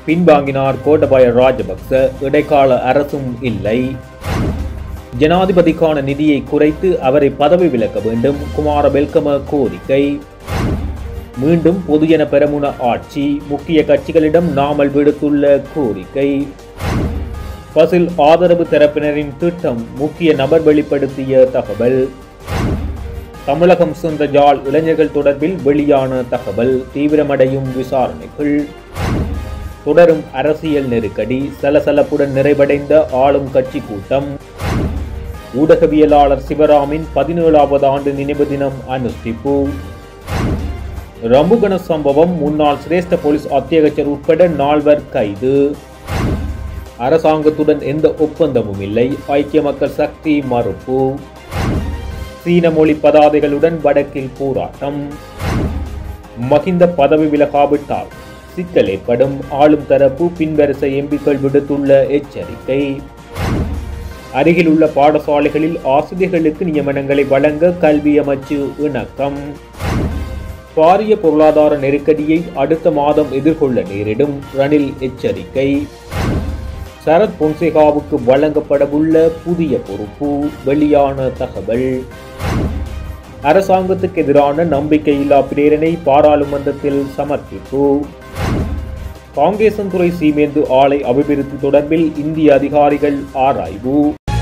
பின்வாங்கினார் கோட்டபாய ராஜபக்ச இடைக்கால அரசும் இல்லை ஜனாதிபதிக்கான நிதியை குறைத்து அவரை பதவி விலக்க வேண்டும் குமார வெல்கம கோரிக்கை மீண்டும் பொதுஜன பெரமுன ஆட்சி முக்கிய கட்சிகளிடம் நாமல் விடுத்துள்ள கோரிக்கை பசில் ஆதரவு தரப்பினரின் திட்டம் முக்கிய நபர் வெளிப்படுத்திய தகவல் தமிழகம் சென்ற ஜாழ் இளைஞர்கள் தொடர்பில் வெளியான தகவல் தீவிரமடையும் விசாரணைகள் தொடரும் அரசியல் நெருக்கடி சலசலப்புடன் நிறைவடைந்த ஆளும் கட்சி கூட்டம் ஊடகவியலாளர் சிவராமின் பதினேழாவது ஆண்டு நினைவு தினம் அனுஷ்டிப்பு ரம்புகண சம்பவம் முன்னாள் சிரேஷ்ட போலீஸ் அத்தியகச்சர் உட்பட நால்வர் கைது அரசாங்கத்துடன் எந்த ஒப்பந்தமும் இல்லை ஐக்கிய மக்கள் சக்தி மறுப்பு சீன மொழி பதாதைகளுடன் வடக்கில் போராட்டம் மகிந்த பதவி விலகாவிட்டால் சிக்கல் ஏற்படும் ஆளும் தரப்பு பின்வரிசை எம்பிக்கள் விடுத்துள்ள எச்சரிக்கை அருகில் உள்ள பாடசாலைகளில் ஆசிரியர்களுக்கு நியமனங்களை வழங்க கல்வி அமைச்சு இணக்கம் பாரிய பொருளாதார நெருக்கடியை அடுத்த மாதம் எதிர்கொள்ள நேரிடும் ரணில் எச்சரிக்கை சரத் பொன்சேகாவுக்கு வழங்கப்படவுள்ள புதிய பொறுப்பு வெளியான தகவல் அரசாங்கத்துக்கு எதிரான நம்பிக்கையில்லா பிரேரணை பாராளுமன்றத்தில் சமர்ப்பிப்பு காங்கேசன்துறை சீமேந்து ஆலை அபிவிருத்தி தொடர்பில் இந்திய அதிகாரிகள் ஆராய்வு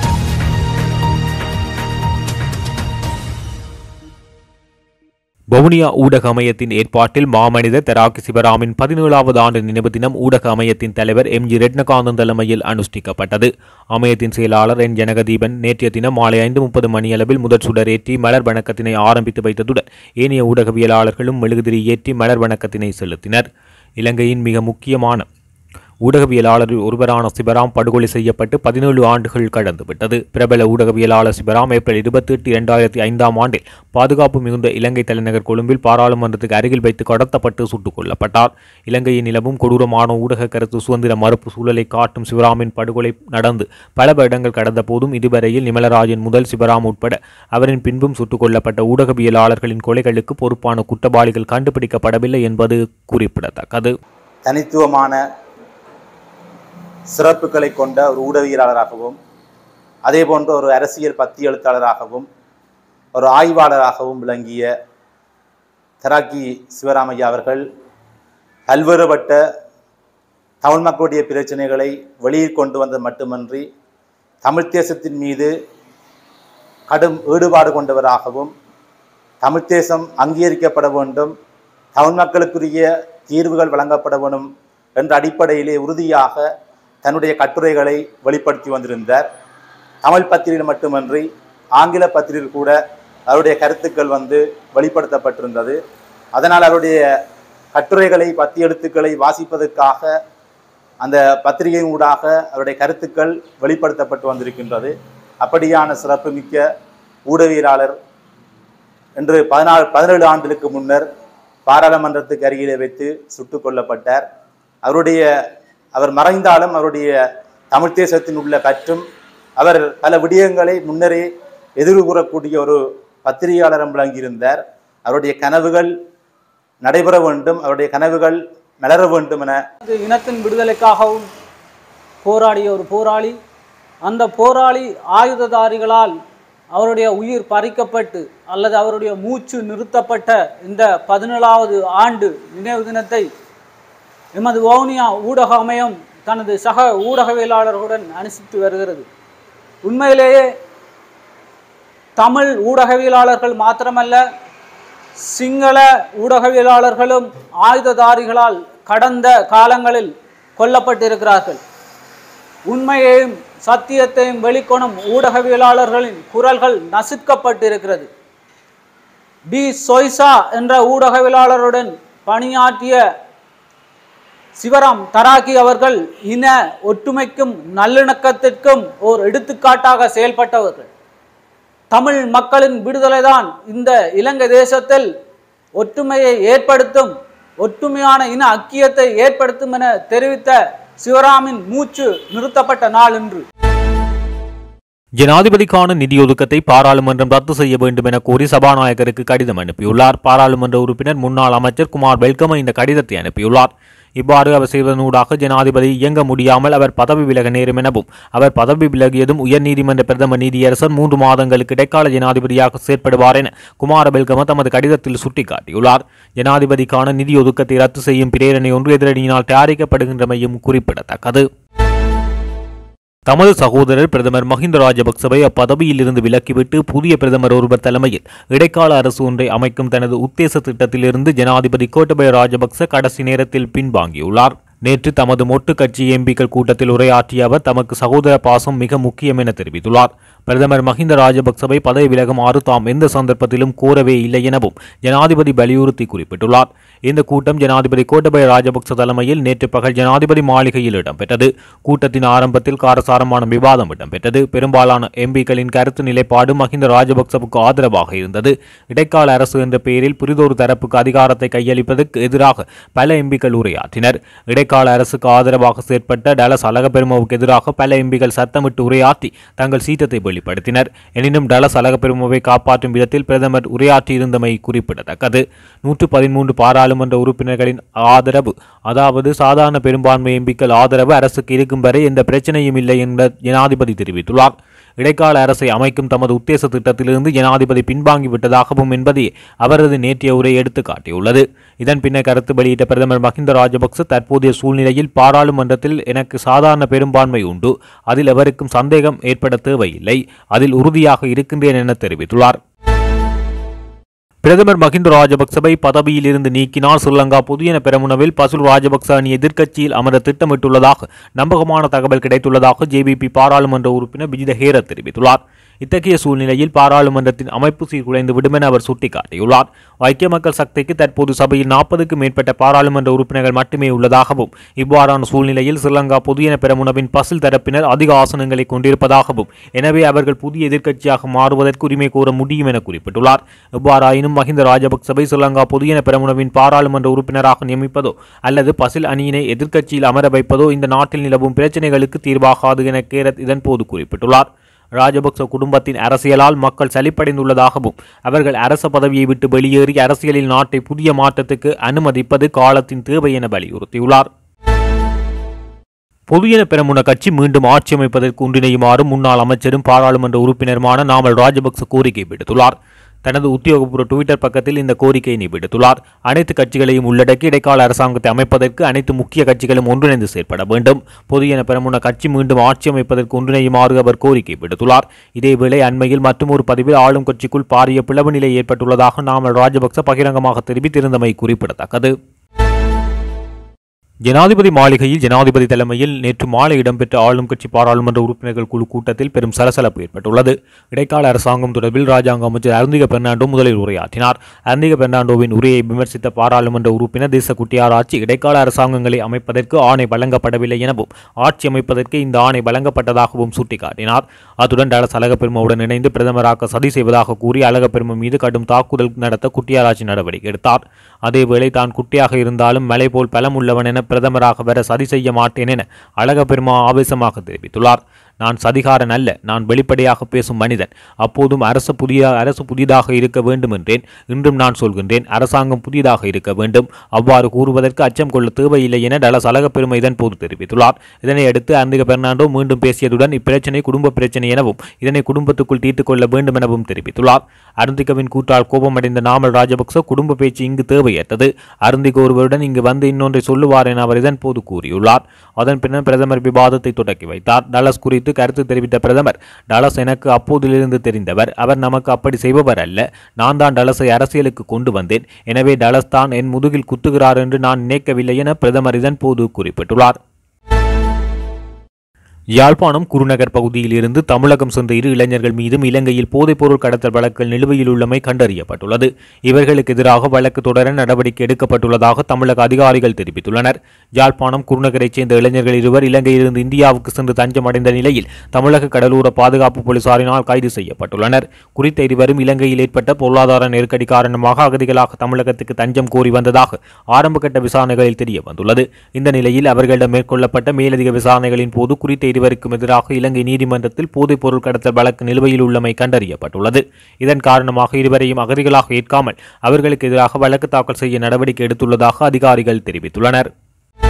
வவுனியா ஊடக அமையத்தின் ஏற்பாட்டில் மாமனிதர் தெராக்கி சிவராமின் பதினேழாவது ஆண்டு நினைவு தினம் ஊடக அமையத்தின் தலைவர் எம் ஜி ரெட்னகாந்தன் தலைமையில் அனுஷ்டிக்கப்பட்டது அமையத்தின் செயலாளர் என் ஜனகதீபன் நேற்றைய தினம் மாலை ஐந்து முப்பது மணியளவில் முதற் சுடர் ஏற்றி மலர் வணக்கத்தினை ஆரம்பித்து வைத்ததுடன் ஏனைய ஊடகவியலாளர்களும் மெழுகுதிரி ஏற்றி மலர் வணக்கத்தினை செலுத்தினர் இலங்கையின் மிக முக்கியமான ஊடகவியலாளரில் ஒருவரான சிவராம் படுகொலை செய்யப்பட்டு பதினேழு ஆண்டுகள் கடந்துவிட்டது பிரபல ஊடகவியலாளர் சிவராம் ஏப்ரல் இருபத்தி எட்டு இரண்டாயிரத்தி ஐந்தாம் ஆண்டில் பாதுகாப்பு மிகுந்த இலங்கை தலைநகர் கொழும்பில் பாராளுமன்றத்துக்கு அருகில் வைத்து கடத்தப்பட்டு சுட்டுக் கொல்லப்பட்டார் இலங்கையின் நிலவும் கொடூரமான ஊடக கருத்து சுதந்திர மறுப்பு சூழலை காட்டும் சிவராமின் படுகொலை நடந்து பல வருடங்கள் கடந்த போதும் இதுவரையில் நிமலராஜன் முதல் சிவராம் உட்பட அவரின் பின்பும் சுட்டுக் கொல்லப்பட்ட ஊடகவியலாளர்களின் கொலைகளுக்கு பொறுப்பான குற்றவாளிகள் கண்டுபிடிக்கப்படவில்லை என்பது குறிப்பிடத்தக்கது தனித்துவமான சிறப்புகளை கொண்ட ஒரு ஊடகவியலாளராகவும் அதே போன்ற ஒரு அரசியல் பத்தி எழுத்தாளராகவும் ஒரு ஆய்வாளராகவும் விளங்கிய தராக்கி சிவராமையா அவர்கள் பல்வேறுபட்ட தமிழ் மக்களுடைய பிரச்சனைகளை வெளியில் கொண்டு வந்தது மட்டுமன்றி தமிழ் தேசத்தின் மீது கடும் ஈடுபாடு கொண்டவராகவும் தமிழ் தேசம் அங்கீகரிக்கப்பட வேண்டும் தமிழ் மக்களுக்குரிய தீர்வுகள் வழங்கப்பட வேண்டும் என்ற அடிப்படையிலே உறுதியாக தன்னுடைய கட்டுரைகளை வெளிப்படுத்தி வந்திருந்தார் தமிழ் பத்திரிகையில் மட்டுமன்றி ஆங்கில பத்திரிகையில் கூட அவருடைய கருத்துக்கள் வந்து வெளிப்படுத்தப்பட்டிருந்தது அதனால் அவருடைய கட்டுரைகளை பத்தி எழுத்துக்களை வாசிப்பதற்காக அந்த பத்திரிகையின் ஊடாக அவருடைய கருத்துக்கள் வெளிப்படுத்தப்பட்டு வந்திருக்கின்றது அப்படியான சிறப்புமிக்க ஊடகவியலாளர் என்று பதினாலு பதினேழு ஆண்டுகளுக்கு முன்னர் பாராளுமன்றத்துக்கு அருகிலே வைத்து சுட்டுக் கொல்லப்பட்டார் அவருடைய அவர் மறைந்தாலும் அவருடைய தமிழ் தேசத்தின் உள்ள பற்றும் அவர் பல விடயங்களை முன்னரே எதிர்கூறக்கூடிய ஒரு பத்திரிகையாளரும் விளங்கியிருந்தார் அவருடைய கனவுகள் நடைபெற வேண்டும் அவருடைய கனவுகள் மலர வேண்டும் என இது இனத்தின் விடுதலைக்காகவும் போராடிய ஒரு போராளி அந்த போராளி ஆயுததாரிகளால் அவருடைய உயிர் பறிக்கப்பட்டு அல்லது அவருடைய மூச்சு நிறுத்தப்பட்ட இந்த பதினேழாவது ஆண்டு நினைவு தினத்தை எமது வவுனியா ஊடக அமையம் தனது சக ஊடகவியலாளர்களுடன் அனுசரித்து வருகிறது உண்மையிலேயே தமிழ் ஊடகவியலாளர்கள் மாத்திரமல்ல சிங்கள ஊடகவியலாளர்களும் ஆயுததாரிகளால் கடந்த காலங்களில் கொல்லப்பட்டிருக்கிறார்கள் உண்மையையும் சத்தியத்தையும் வெளிக்கொணும் ஊடகவியலாளர்களின் குரல்கள் நசுக்கப்பட்டிருக்கிறது டி சொய்சா என்ற ஊடகவியலாளருடன் பணியாற்றிய சிவராம் தராக்கி அவர்கள் இன ஒற்றுமைக்கும் நல்லிணக்கத்திற்கும் ஓர் எடுத்துக்காட்டாக செயல்பட்டவர்கள் தமிழ் மக்களின் விடுதலைதான் இந்த இலங்கை தேசத்தில் ஒற்றுமையை ஏற்படுத்தும் ஒற்றுமையான இன ஐக்கியத்தை ஏற்படுத்தும் என தெரிவித்த சிவராமின் மூச்சு நிறுத்தப்பட்ட நாள் இன்று ஜனாதிபதிக்கான நிதி ஒதுக்கத்தை பாராளுமன்றம் ரத்து செய்ய வேண்டும் என கோரி சபாநாயகருக்கு கடிதம் அனுப்பியுள்ளார் பாராளுமன்ற உறுப்பினர் முன்னாள் அமைச்சர் குமார் வெல்கம இந்த கடிதத்தை அனுப்பியுள்ளார் இவ்வாறு அவர் செய்வதனூடாக ஜனாதிபதி இயங்க முடியாமல் அவர் பதவி விலக நேரும் எனவும் அவர் பதவி விலகியதும் உயர்நீதிமன்ற பிரதம நீதியரசர் மூன்று மாதங்களுக்கு இடைக்கால ஜனாதிபதியாக செயற்படுவார் என குமார பெல்கம தமது கடிதத்தில் சுட்டிக்காட்டியுள்ளார் ஜனாதிபதிக்கான நிதி ஒதுக்கத்தை ரத்து செய்யும் பிரேரணை ஒன்று எதிரணியினால் தயாரிக்கப்படுகின்றமையும் குறிப்பிடத்தக்கது தமது சகோதரர் பிரதமர் மஹிந்த ராஜபக்சவை அப்பதவியிலிருந்து விலக்கிவிட்டு புதிய பிரதமர் ஒருவர் தலைமையில் இடைக்கால அரசு ஒன்றை அமைக்கும் தனது உத்தேச திட்டத்திலிருந்து ஜனாதிபதி கோட்டபய ராஜபக்ச கடைசி நேரத்தில் பின்வாங்கியுள்ளார் நேற்று தமது மொட்டு கட்சி எம்பிக்கள் கூட்டத்தில் உரையாற்றிய அவர் தமக்கு சகோதர பாசம் மிக முக்கியம் என தெரிவித்துள்ளார் பிரதமர் மஹிந்த ராஜபக்சவை பதவி விலகுமாறு தாம் எந்த சந்தர்ப்பத்திலும் கோரவே இல்லை எனவும் ஜனாதிபதி வலியுறுத்தி குறிப்பிட்டுள்ளார் இந்த கூட்டம் ஜனாதிபதி கோட்டபய ராஜபக்ச தலைமையில் நேற்று பகல் ஜனாதிபதி மாளிகையில் இடம்பெற்றது கூட்டத்தின் ஆரம்பத்தில் காரசாரமான விவாதம் இடம்பெற்றது பெரும்பாலான எம்பிக்களின் கருத்து நிலைப்பாடு மஹிந்த ராஜபக்சவுக்கு ஆதரவாக இருந்தது இடைக்கால அரசு என்ற பெயரில் புரிதொரு தரப்புக்கு அதிகாரத்தை கையளிப்பதற்கு எதிராக பல எம்பிக்கள் உரையாற்றினர் இடைக்கால அரசுக்கு ஆதரவாக செயற்பட்ட டலஸ் அழகப்பெருமவுக்கு எதிராக பல எம்பிக்கள் சத்தமிட்டு உரையாற்றி தங்கள் சீற்றத்தை வெளிப்படுத்தினர் எனினும் டலஸ் அழகப்பெருமவை காப்பாற்றும் விதத்தில் பிரதமர் உரையாற்றியிருந்தமை குறிப்பிடத்தக்கது நூற்று பதிமூன்று பாராளுமன்ற உறுப்பினர்களின் ஆதரவு அதாவது சாதாரண பெரும்பான்மை எம்பிக்கள் ஆதரவு அரசுக்கு இருக்கும் வரை எந்த பிரச்சனையும் இல்லை என்ற ஜனாதிபதி தெரிவித்துள்ளார் இடைக்கால அரசை அமைக்கும் தமது உத்தேச திட்டத்திலிருந்து ஜனாதிபதி பின்வாங்கிவிட்டதாகவும் என்பதை அவரது நேற்றைய உரை எடுத்து காட்டியுள்ளது இதன் பின்னர் கருத்து வெளியிட்ட பிரதமர் மஹிந்த ராஜபக்ச தற்போதைய சூழ்நிலையில் பாராளுமன்றத்தில் எனக்கு சாதாரண பெரும்பான்மை உண்டு அதில் எவருக்கும் சந்தேகம் ஏற்பட தேவையில்லை அதில் உறுதியாக இருக்கின்றேன் என தெரிவித்துள்ளார் பிரதமர் மஹிந்த ராஜபக்சவை பதவியில் இருந்து நீக்கினால் ஸ்ரீலங்கா புதியன பெரமுனவில் பசுல் ராஜபக்ச அணி எதிர்க்கட்சியில் அமர திட்டமிட்டுள்ளதாக நம்பகமான தகவல் கிடைத்துள்ளதாக ஜேபிபி பாராளுமன்ற உறுப்பினர் விஜித ஹேரத் தெரிவித்துள்ளார் இத்தகைய சூழ்நிலையில் பாராளுமன்றத்தின் அமைப்பு சீர்குலைந்து விடும் என அவர் சுட்டிக்காட்டியுள்ளார் ஐக்கிய மக்கள் சக்திக்கு தற்போது சபையில் நாற்பதுக்கும் மேற்பட்ட பாராளுமன்ற உறுப்பினர்கள் மட்டுமே உள்ளதாகவும் இவ்வாறான சூழ்நிலையில் ஸ்ரீலங்கா புதியன பெரமுனவின் பசில் தரப்பினர் அதிக ஆசனங்களை கொண்டிருப்பதாகவும் எனவே அவர்கள் புதிய எதிர்க்கட்சியாக மாறுவதற்கு உரிமை கோர முடியும் என குறிப்பிட்டுள்ளார் எவ்வாறாயினும் மஹிந்த ராஜபக்சவை ஸ்ரீலங்கா புதியன பெரமுனவின் பாராளுமன்ற உறுப்பினராக நியமிப்பதோ அல்லது பசில் அணியினை எதிர்க்கட்சியில் அமர வைப்பதோ இந்த நாட்டில் நிலவும் பிரச்சினைகளுக்கு தீர்வாகாது என கேரத் இதன்போது குறிப்பிட்டுள்ளார் ராஜபக்ச குடும்பத்தின் அரசியலால் மக்கள் சலிப்படைந்துள்ளதாகவும் அவர்கள் அரச பதவியை விட்டு வெளியேறி அரசியலில் நாட்டை புதிய மாற்றத்துக்கு அனுமதிப்பது காலத்தின் தேவை என வலியுறுத்தியுள்ளார் பொதுஜன பெரமுன கட்சி மீண்டும் ஆட்சி அமைப்பதற்கு ஒன்றிணையுமாறு முன்னாள் அமைச்சரும் பாராளுமன்ற உறுப்பினருமான நாமல் ராஜபக்ச கோரிக்கை விடுத்துள்ளார் தனது உத்தியோகபூர்வ டுவிட்டர் பக்கத்தில் இந்த கோரிக்கையினை விடுத்துள்ளார் அனைத்து கட்சிகளையும் உள்ளடக்கி இடைக்கால அரசாங்கத்தை அமைப்பதற்கு அனைத்து முக்கிய கட்சிகளும் ஒன்றிணைந்து செயற்பட வேண்டும் பொதுஜன பெரமுன கட்சி மீண்டும் ஆட்சி அமைப்பதற்கு ஒன்றிணையுமாறு அவர் கோரிக்கை விடுத்துள்ளார் இதேவேளை அண்மையில் மற்றொரு பதிவில் ஆளும் கட்சிக்குள் பாரிய பிளவு நிலை ஏற்பட்டுள்ளதாக நாமல் ராஜபக்ச பகிரங்கமாக தெரிவித்திருந்தமை குறிப்பிடத்தக்கது ஜனாதிபதி மாளிகையில் ஜனாதிபதி தலைமையில் நேற்று மாலை இடம்பெற்ற ஆளும் கட்சி பாராளுமன்ற உறுப்பினர்கள் குழு கூட்டத்தில் பெரும் சலசலப்பு ஏற்பட்டுள்ளது இடைக்கால அரசாங்கம் தொடர்பில் ராஜாங்க அமைச்சர் அருந்திக பெர்னாண்டோ முதலில் உரையாற்றினார் அருந்திக பெர்னாண்டோவின் உரையை விமர்சித்த பாராளுமன்ற உறுப்பினர் தேச குட்டியாராட்சி இடைக்கால அரசாங்கங்களை அமைப்பதற்கு ஆணை வழங்கப்படவில்லை எனவும் ஆட்சி அமைப்பதற்கு இந்த ஆணை வழங்கப்பட்டதாகவும் சுட்டிக்காட்டினார் அத்துடன் டலஸ் அழகப்பெருமவுடன் இணைந்து பிரதமராக சதி செய்வதாக கூறி அழகப்பெரும மீது கடும் தாக்குதல் நடத்த குட்டியாராட்சி நடவடிக்கை எடுத்தார் அதேவேளை தான் குட்டியாக இருந்தாலும் மலை போல் பலமுள்ளவன் என பிரதமராக வர சதி செய்ய மாட்டேன் என அழகப்பெருமா ஆவேசமாக தெரிவித்துள்ளார் நான் சதிகாரன் அல்ல நான் வெளிப்படையாக பேசும் மனிதன் அப்போதும் அரசு புதிய அரசு புதிதாக இருக்க வேண்டும் என்றேன் இன்றும் நான் சொல்கின்றேன் அரசாங்கம் புதிதாக இருக்க வேண்டும் அவ்வாறு கூறுவதற்கு அச்சம் கொள்ள தேவையில்லை என டலஸ் அழகப்பெருமை இதன் போது தெரிவித்துள்ளார் இதனை அடுத்து அந்திக பெர்னாண்டோ மீண்டும் பேசியதுடன் இப்பிரச்சனை குடும்ப பிரச்சனை எனவும் இதனை குடும்பத்துக்குள் தீர்த்துக் கொள்ள வேண்டும் எனவும் தெரிவித்துள்ளார் அருந்திகவின் கூட்டால் கோபமடைந்த நாமல் ராஜபக்ச குடும்ப பேச்சு இங்கு தேவையற்றது அருந்திக ஒருவருடன் இங்கு வந்து இன்னொன்றை சொல்லுவார் என அவர் இதன் போது கூறியுள்ளார் அதன் பின்னர் பிரதமர் விவாதத்தை தொடக்கி வைத்தார் டலஸ் குறித்து கருத்து தெரிவித்த பிரதமர் டலஸ் எனக்கு அப்போதிலிருந்து தெரிந்தவர் அவர் நமக்கு அப்படி செய்பவர் அல்ல நான் தான் டலஸை அரசியலுக்கு கொண்டு வந்தேன் எனவே டலஸ் தான் என் முதுகில் குத்துகிறார் என்று நான் நினைக்கவில்லை என பிரதமர் இதன் போது குறிப்பிட்டுள்ளார் யாழ்ப்பாணம் குருநகர் பகுதியில் இருந்து தமிழகம் சென்ற இரு இளைஞர்கள் மீதும் இலங்கையில் போதைப்பொருள் கடத்தல் வழக்குகள் நிலுவையில் உள்ளமை கண்டறியப்பட்டுள்ளது இவர்களுக்கு எதிராக வழக்கு தொடர நடவடிக்கை எடுக்கப்பட்டுள்ளதாக தமிழக அதிகாரிகள் தெரிவித்துள்ளனர் யாழ்ப்பாணம் குருநகரைச் சேர்ந்த இளைஞர்கள் இருவர் இலங்கையிலிருந்து இந்தியாவுக்கு சென்று தஞ்சமடைந்த நிலையில் தமிழக கடலோர பாதுகாப்பு போலீசாரினால் கைது செய்யப்பட்டுள்ளனர் குறித்த இருவரும் இலங்கையில் ஏற்பட்ட பொருளாதார நெருக்கடி காரணமாக அகதிகளாக தமிழகத்துக்கு தஞ்சம் கோரி வந்ததாக ஆரம்பகட்ட விசாரணைகளில் தெரிய வந்துள்ளது இந்த நிலையில் அவர்களிடம் மேற்கொள்ளப்பட்ட மேலதிக விசாரணைகளின் போது குறித்த இருவருக்கும் எதிராக இலங்கை நீதிமன்றத்தில் போதைப் பொருள் கடத்தல் வழக்கு நிலுவையில் உள்ளமை கண்டறியப்பட்டுள்ளது இதன் காரணமாக இருவரையும் அகதிகளாக ஏற்காமல் அவர்களுக்கு எதிராக வழக்கு தாக்கல் செய்ய நடவடிக்கை எடுத்துள்ளதாக அதிகாரிகள் தெரிவித்துள்ளனர்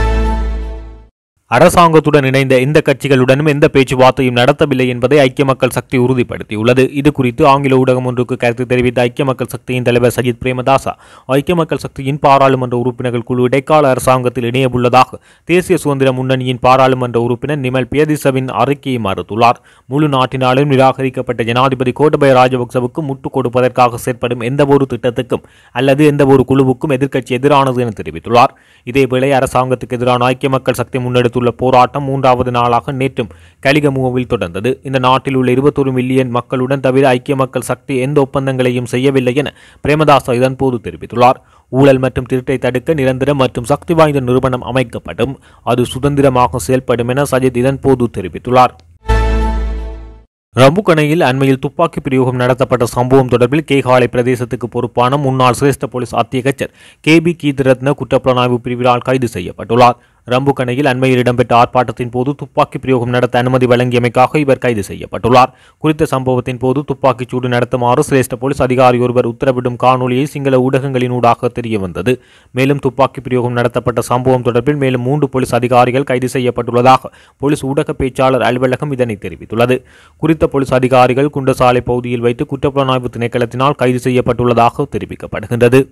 அரசாங்கத்துடன் இணைந்த எந்த கட்சிகளுடனும் எந்த பேச்சுவார்த்தையும் நடத்தவில்லை என்பதை ஐக்கிய மக்கள் சக்தி உறுதிப்படுத்தியுள்ளது இது குறித்து ஆங்கில ஊடகம் ஒன்றுக்கு கருத்து தெரிவித்த ஐக்கிய மக்கள் சக்தியின் தலைவர் சஜித் பிரேமதாசா ஐக்கிய மக்கள் சக்தியின் பாராளுமன்ற உறுப்பினர்கள் குழு இடைக்கால அரசாங்கத்தில் இணையவுள்ளதாக தேசிய சுதந்திர முன்னணியின் பாராளுமன்ற உறுப்பினர் நிமல் பியதிசவின் அறிக்கையை மறுத்துள்ளார் முழு நாட்டினாலும் நிராகரிக்கப்பட்ட ஜனாதிபதி கோட்டபய ராஜபக்சவுக்கு முட்டுக் கொடுப்பதற்காக செயற்படும் எந்தவொரு திட்டத்துக்கும் அல்லது எந்தவொரு குழுவுக்கும் எதிர்க்கட்சி எதிரானது என தெரிவித்துள்ளார் இதேவேளை அரசாங்கத்துக்கு எதிரான ஐக்கிய மக்கள் சக்தி முன்னெடுத்துள்ள போராட்டம் மூன்றாவது நாளாக நேற்றும் கலிகமுவில் தொடர்ந்தது இந்த நாட்டில் உள்ள இருபத்தொரு மில்லியன் மக்களுடன் தவிர ஐக்கிய மக்கள் சக்தி எந்த ஒப்பந்தங்களையும் செய்யவில்லை என பிரேமதாசா இதன்போது தெரிவித்துள்ளார் ஊழல் மற்றும் திருட்டை தடுக்க நிரந்தர மற்றும் சக்தி வாய்ந்த நிறுவனம் அமைக்கப்படும் அது சுதந்திரமாக செயல்படும் என சஜித் இதன்போது தெரிவித்துள்ளார் ரம்புக்கணையில் அண்மையில் துப்பாக்கி பிரயோகம் நடத்தப்பட்ட சம்பவம் தொடர்பில் கேகாலை பிரதேசத்துக்கு பொறுப்பான முன்னாள் சிரேஷ்ட போலீஸ் அத்தியகச்சர் கே பி கீதரத்ன குற்றப்புலனாய்வு பிரிவினால் கைது செய்யப்பட்டுள்ளார் ரம்புக்கணையில் அண்மையில் இடம்பெற்ற ஆர்ப்பாட்டத்தின் போது துப்பாக்கி பிரயோகம் நடத்த அனுமதி வழங்கியமைக்காக இவர் கைது செய்யப்பட்டுள்ளார் குறித்த சம்பவத்தின் போது துப்பாக்கிச் சூடு நடத்துமாறு சிரேஷ்ட போலீஸ் அதிகாரி ஒருவர் உத்தரவிடும் காணொலியை சிங்கள ஊடகங்களினூடாக தெரிய வந்தது மேலும் துப்பாக்கி பிரயோகம் நடத்தப்பட்ட சம்பவம் தொடர்பில் மேலும் மூன்று போலீஸ் அதிகாரிகள் கைது செய்யப்பட்டுள்ளதாக போலீஸ் ஊடக பேச்சாளர் அலுவலகம் இதனை தெரிவித்துள்ளது குறித்த போலீஸ் அதிகாரிகள் குண்டசாலை பகுதியில் வைத்து குற்றப்புலனாய்வு திணைக்களத்தினால் கைது செய்யப்பட்டுள்ளதாக தெரிவிக்கப்படுகின்றது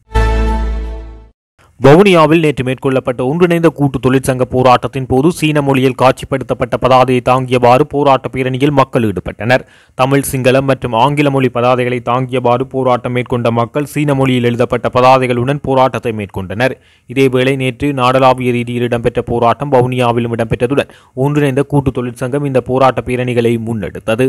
வவுனியாவில் நேற்று மேற்கொள்ளப்பட்ட ஒன்றிணைந்த கூட்டு தொழிற்சங்க போராட்டத்தின் போது சீன மொழியில் காட்சிப்படுத்தப்பட்ட பதாதையை தாங்கியவாறு போராட்ட பேரணியில் மக்கள் ஈடுபட்டனர் தமிழ் சிங்களம் மற்றும் ஆங்கில மொழி பதாதைகளை தாங்கியவாறு போராட்டம் மேற்கொண்ட மக்கள் சீன மொழியில் எழுதப்பட்ட பதாதைகளுடன் போராட்டத்தை மேற்கொண்டனர் இதேவேளை நேற்று நாடளாவிய ரீதியில் இடம்பெற்ற போராட்டம் வவுனியாவிலும் இடம்பெற்றதுடன் ஒன்றிணைந்த கூட்டு தொழிற்சங்கம் இந்த போராட்ட பேரணிகளை முன்னெடுத்தது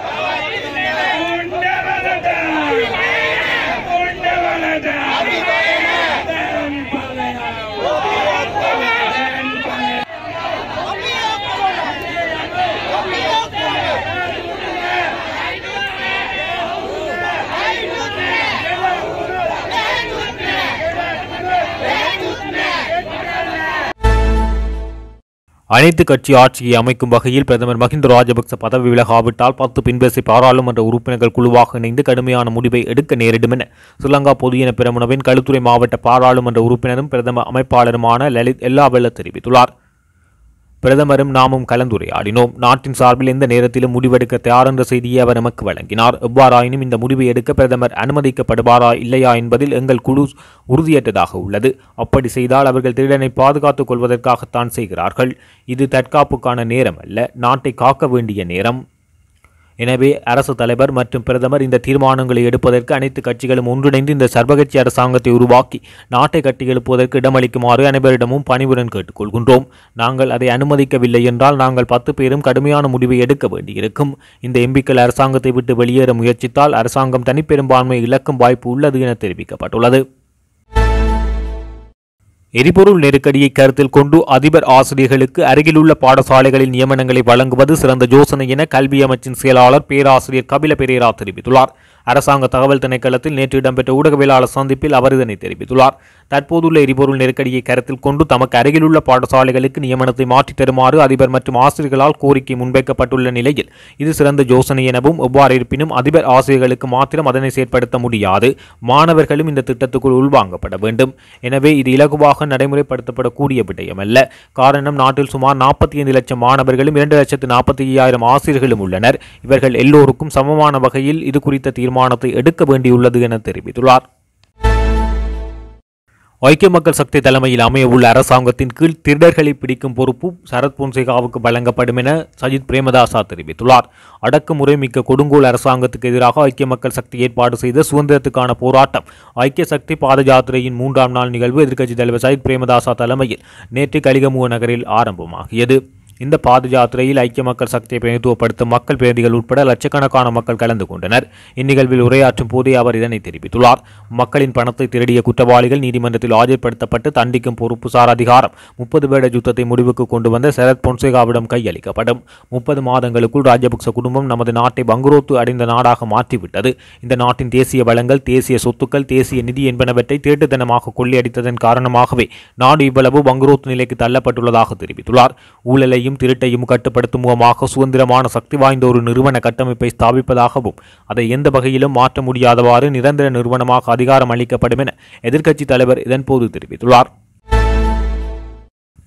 அனைத்து கட்சி ஆட்சியை அமைக்கும் வகையில் பிரதமர் மஹிந்த ராஜபக்ச பதவி விலகாவிட்டால் பத்து பின்பேசி பாராளுமன்ற உறுப்பினர்கள் குழுவாக இணைந்து கடுமையான முடிவை எடுக்க நேரிடும் என ஸ்ரீலங்கா பொதுஜன பெரமுனவின் களுத்துறை மாவட்ட பாராளுமன்ற உறுப்பினரும் பிரதம அமைப்பாளருமான லலித் எல்லாவெல்ல தெரிவித்துள்ளார் பிரதமரும் நாமும் கலந்துரையாடினோம் நாட்டின் சார்பில் எந்த நேரத்திலும் முடிவெடுக்க தயார் என்ற செய்தியை அவர் நமக்கு வழங்கினார் எவ்வாறாயினும் இந்த முடிவை எடுக்க பிரதமர் அனுமதிக்கப்படுவாரா இல்லையா என்பதில் எங்கள் குழு உறுதியற்றதாக உள்ளது அப்படி செய்தால் அவர்கள் திருடனை பாதுகாத்துக் கொள்வதற்காகத்தான் செய்கிறார்கள் இது தற்காப்புக்கான நேரம் அல்ல நாட்டை காக்க வேண்டிய நேரம் எனவே அரசு தலைவர் மற்றும் பிரதமர் இந்த தீர்மானங்களை எடுப்பதற்கு அனைத்து கட்சிகளும் ஒன்றிணைந்து இந்த சர்வகட்சி அரசாங்கத்தை உருவாக்கி நாட்டை கட்டி எழுப்புவதற்கு இடமளிக்குமாறு அனைவரிடமும் பணிவுடன் கேட்டுக்கொள்கின்றோம் நாங்கள் அதை அனுமதிக்கவில்லை என்றால் நாங்கள் பத்து பேரும் கடுமையான முடிவை எடுக்க வேண்டியிருக்கும் இந்த எம்பிக்கள் அரசாங்கத்தை விட்டு வெளியேற முயற்சித்தால் அரசாங்கம் தனிப்பெரும்பான்மை இழக்கும் வாய்ப்பு உள்ளது என தெரிவிக்கப்பட்டுள்ளது எரிபொருள் நெருக்கடியை கருத்தில் கொண்டு அதிபர் ஆசிரியர்களுக்கு அருகிலுள்ள பாடசாலைகளில் நியமனங்களை வழங்குவது சிறந்த யோசனை என கல்வி அமைச்சின் செயலாளர் பேராசிரியர் கபில பெரேரா தெரிவித்துள்ளார் அரசாங்க தகவல் திணைக்களத்தில் நேற்று இடம்பெற்ற ஊடகவியலாளர் சந்திப்பில் அவர் இதனை தெரிவித்துள்ளார் தற்போதுள்ள எரிபொருள் நெருக்கடியை கருத்தில் கொண்டு தமக்கு அருகிலுள்ள பாடசாலைகளுக்கு நியமனத்தை மாற்றித் தருமாறு அதிபர் மற்றும் ஆசிரியர்களால் கோரிக்கை முன்வைக்கப்பட்டுள்ள நிலையில் இது சிறந்த யோசனை எனவும் எவ்வாறு இருப்பினும் அதிபர் ஆசிரியர்களுக்கு மாத்திரம் அதனை செயற்படுத்த முடியாது மாணவர்களும் இந்த திட்டத்துக்குள் உள்வாங்கப்பட வேண்டும் எனவே இது இலகுவாக நடைமுறைப்படுத்தப்படக்கூடிய விடயமல்ல காரணம் நாட்டில் சுமார் நாற்பத்தி ஐந்து லட்சம் மாணவர்களும் இரண்டு லட்சத்து நாற்பத்தி ஐயாயிரம் ஆசிரியர்களும் உள்ளனர் இவர்கள் எல்லோருக்கும் சமமான வகையில் இது குறித்த தீர்மானத்தை எடுக்க வேண்டியுள்ளது என தெரிவித்துள்ளார் ஐக்கிய மக்கள் சக்தி தலைமையில் அமைய உள்ள அரசாங்கத்தின் கீழ் திருடர்களை பிடிக்கும் பொறுப்பு சரத் பொன்சேகாவுக்கு வழங்கப்படும் என சஜித் பிரேமதாசா தெரிவித்துள்ளார் அடக்குமுறை மிக்க கொடுங்கோல் அரசாங்கத்துக்கு எதிராக ஐக்கிய மக்கள் சக்தி ஏற்பாடு செய்த சுதந்திரத்துக்கான போராட்டம் ஐக்கிய சக்தி பாத யாத்திரையின் மூன்றாம் நாள் நிகழ்வு எதிர்க்கட்சித் தலைவர் சஜித் பிரேமதாசா தலைமையில் நேற்று கலிகமுக நகரில் ஆரம்பமாகியது இந்த பாத யாத்திரையில் ஐக்கிய மக்கள் சக்தியை பிரதித்துவப்படுத்தும் மக்கள் பிரதிகள் உட்பட லட்சக்கணக்கான மக்கள் கலந்து கொண்டனர் இந்நிகழ்வில் உரையாற்றும் போதே அவர் இதனை தெரிவித்துள்ளார் மக்களின் பணத்தை திருடிய குற்றவாளிகள் நீதிமன்றத்தில் ஆஜர்படுத்தப்பட்டு தண்டிக்கும் பொறுப்புசார் அதிகாரம் முப்பது வேட யுத்தத்தை முடிவுக்கு கொண்டு வந்த சரத் பொன்சேகாவிடம் கையளிக்கப்படும் முப்பது மாதங்களுக்குள் ராஜபக்ச குடும்பம் நமது நாட்டை பங்குரோத்து அடைந்த நாடாக மாற்றிவிட்டது இந்த நாட்டின் தேசிய வளங்கள் தேசிய சொத்துக்கள் தேசிய நிதி என்பனவற்றை திருட்டுத்தனமாக கொள்ளையடித்ததன் காரணமாகவே நாடு இவ்வளவு பங்குரோத்து நிலைக்கு தள்ளப்பட்டுள்ளதாக தெரிவித்துள்ளார் ஊழலையும் திருட்டையும் கட்டுப்படுத்தும் முகமாக சுதந்திரமான சக்தி வாய்ந்த ஒரு நிறுவன கட்டமைப்பை ஸ்தாபிப்பதாகவும் அதை எந்த வகையிலும் மாற்ற முடியாதவாறு நிரந்தர நிறுவனமாக அதிகாரம் அளிக்கப்படும் என எதிர்க்கட்சித் தலைவர் இதன்போது தெரிவித்துள்ளார்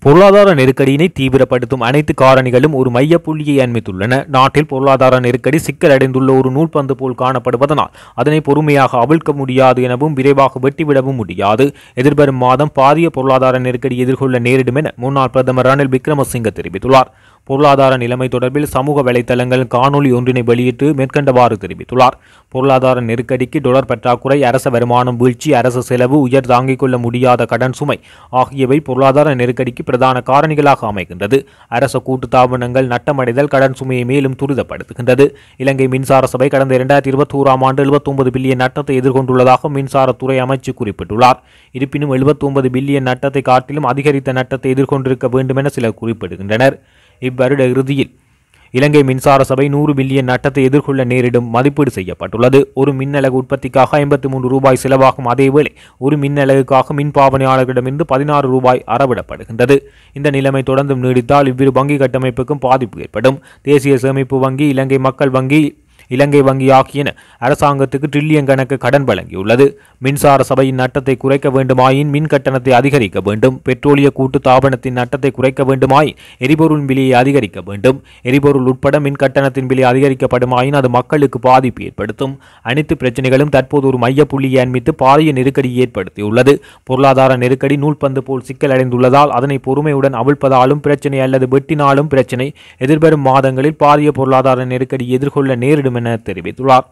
பொருளாதார நெருக்கடியினை தீவிரப்படுத்தும் அனைத்து காரணிகளும் ஒரு மைய புள்ளியை அண்மித்துள்ளன நாட்டில் பொருளாதார நெருக்கடி சிக்கலடைந்துள்ள ஒரு நூல்பந்து போல் காணப்படுவதனால் அதனை பொறுமையாக அவிழ்க்க முடியாது எனவும் விரைவாக வெட்டிவிடவும் முடியாது எதிர்வரும் மாதம் பாரிய பொருளாதார நெருக்கடி எதிர்கொள்ள நேரிடும் என முன்னாள் பிரதமர் ரணில் விக்ரமசிங்க தெரிவித்துள்ளார் பொருளாதார நிலைமை தொடர்பில் சமூக வலைதளங்கள் காணொலி ஒன்றினை வெளியிட்டு மேற்கண்டவாறு தெரிவித்துள்ளார் பொருளாதார நெருக்கடிக்கு டொலர் பற்றாக்குறை அரச வருமானம் வீழ்ச்சி அரசு செலவு உயர் தாங்கிக் கொள்ள முடியாத கடன் சுமை ஆகியவை பொருளாதார நெருக்கடிக்கு பிரதான காரணிகளாக அமைகின்றது அரச கூட்டு தாபனங்கள் நட்டமடைதல் கடன் சுமையை மேலும் துரிதப்படுத்துகின்றது இலங்கை மின்சார சபை கடந்த இரண்டாயிரத்தி இருபத்தோராம் ஆண்டு எழுபத்தொன்பது பில்லியன் நட்டத்தை எதிர்கொண்டுள்ளதாக மின்சாரத்துறை அமைச்சு குறிப்பிட்டுள்ளார் இருப்பினும் எழுபத்தொன்பது பில்லியன் நட்டத்தை காட்டிலும் அதிகரித்த நட்டத்தை எதிர்கொண்டிருக்க வேண்டும் என சிலர் குறிப்பிடுகின்றனர் இவ்வருட இறுதியில் இலங்கை மின்சார சபை நூறு பில்லியன் நட்டத்தை எதிர்கொள்ள நேரிடும் மதிப்பீடு செய்யப்பட்டுள்ளது ஒரு மின்னலகு உற்பத்திக்காக ஐம்பத்தி மூன்று ரூபாய் செலவாகும் அதேவேளை ஒரு மின்னலகுக்காக மின் பாவனையாளர்களிடமிருந்து பதினாறு ரூபாய் அறவிடப்படுகின்றது இந்த நிலைமை தொடர்ந்தும் நீடித்தால் இவ்விரு வங்கி கட்டமைப்புக்கும் பாதிப்பு ஏற்படும் தேசிய சேமிப்பு வங்கி இலங்கை மக்கள் வங்கி இலங்கை வங்கி ஆகியன அரசாங்கத்துக்கு டிரில்லியன் கணக்கு கடன் வழங்கியுள்ளது மின்சார சபையின் நட்டத்தை குறைக்க வேண்டுமாயின் மின் கட்டணத்தை அதிகரிக்க வேண்டும் பெட்ரோலிய கூட்டு தாபனத்தின் நட்டத்தை குறைக்க வேண்டுமாயின் எரிபொருள் விலையை அதிகரிக்க வேண்டும் எரிபொருள் உட்பட மின் கட்டணத்தின் விலை அதிகரிக்கப்படுமாயின் அது மக்களுக்கு பாதிப்பு ஏற்படுத்தும் அனைத்து பிரச்சனைகளும் தற்போது ஒரு மைய புள்ளியை அண்மித்து பாரிய நெருக்கடியை ஏற்படுத்தியுள்ளது பொருளாதார நெருக்கடி நூல்பந்து போல் சிக்கலடைந்துள்ளதால் அதனை பொறுமையுடன் அவிழ்ப்பதாலும் பிரச்சனை அல்லது வெட்டினாலும் பிரச்சனை எதிர்வரும் மாதங்களில் பாரிய பொருளாதார நெருக்கடி எதிர்கொள்ள நேரிடும் என தெரிவித்துள்ளார்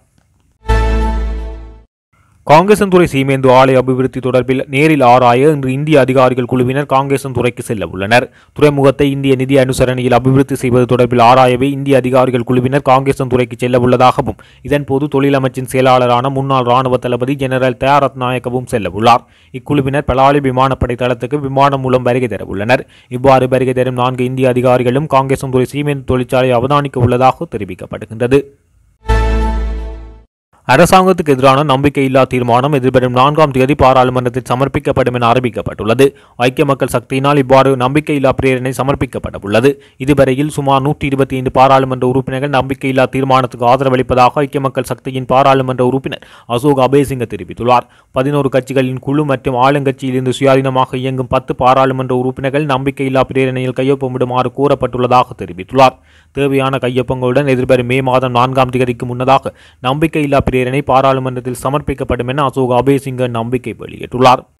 காங்கேசன்துறை சீமேந்து ஆலை அபிவிருத்தி தொடர்பில் நேரில் ஆராய இன்று இந்திய அதிகாரிகள் குழுவினர் காங்கேசன்துறைக்கு செல்ல உள்ளனர் துறைமுகத்தை இந்திய நிதி அனுசரணையில் அபிவிருத்தி செய்வது தொடர்பில் ஆராயவே இந்திய அதிகாரிகள் குழுவினர் காங்கேசன்துறைக்கு செல்ல உள்ளதாகவும் இதன்போது தொழில் அமைச்சின் செயலாளரான முன்னாள் ராணுவ தளபதி ஜெனரல் தயாரத் நாயக்கவும் செல்ல உள்ளார் இக்குழுவினர் பலாலி விமானப்படை தளத்துக்கு விமானம் மூலம் வருகை தர உள்ளனர் இவ்வாறு வருகை தரும் நான்கு இந்திய அதிகாரிகளும் காங்கேசன்துறை சீமெந்து தொழிற்சாலை அவதானிக்க உள்ளதாக தெரிவிக்கப்படுகின்றது அரசாங்கத்துக்கு எதிரான நம்பிக்கையில்லா தீர்மானம் எதிர்வரும் நான்காம் தேதி பாராளுமன்றத்தில் சமர்ப்பிக்கப்படும் என அறிவிக்கப்பட்டுள்ளது ஐக்கிய மக்கள் சக்தியினால் இவ்வாறு நம்பிக்கையில்லா பிரேரணை சமர்ப்பிக்கப்பட உள்ளது இதுவரையில் சுமார் நூற்றி இருபத்தி ஐந்து பாராளுமன்ற உறுப்பினர்கள் நம்பிக்கையில்லா தீர்மானத்துக்கு ஆதரவளிப்பதாக ஐக்கிய மக்கள் சக்தியின் பாராளுமன்ற உறுப்பினர் அசோக் அபேசிங்க தெரிவித்துள்ளார் பதினோரு கட்சிகளின் குழு மற்றும் ஆளுங்கட்சியிலிருந்து சுயாதீனமாக இயங்கும் பத்து பாராளுமன்ற உறுப்பினர்கள் நம்பிக்கையில்லா பிரேரணையில் கையொப்பமிடுமாறு கூறப்பட்டுள்ளதாக தெரிவித்துள்ளார் தேவையான கையொப்பங்களுடன் எதிர்வரும் மே மாதம் நான்காம் தேதிக்கு முன்னதாக நம்பிக்கையில்லா பிரேரணை பாராளுமன்றத்தில் சமர்ப்பிக்கப்படும் என அசோக் அபேசிங்க நம்பிக்கை வெளியிட்டுள்ளார்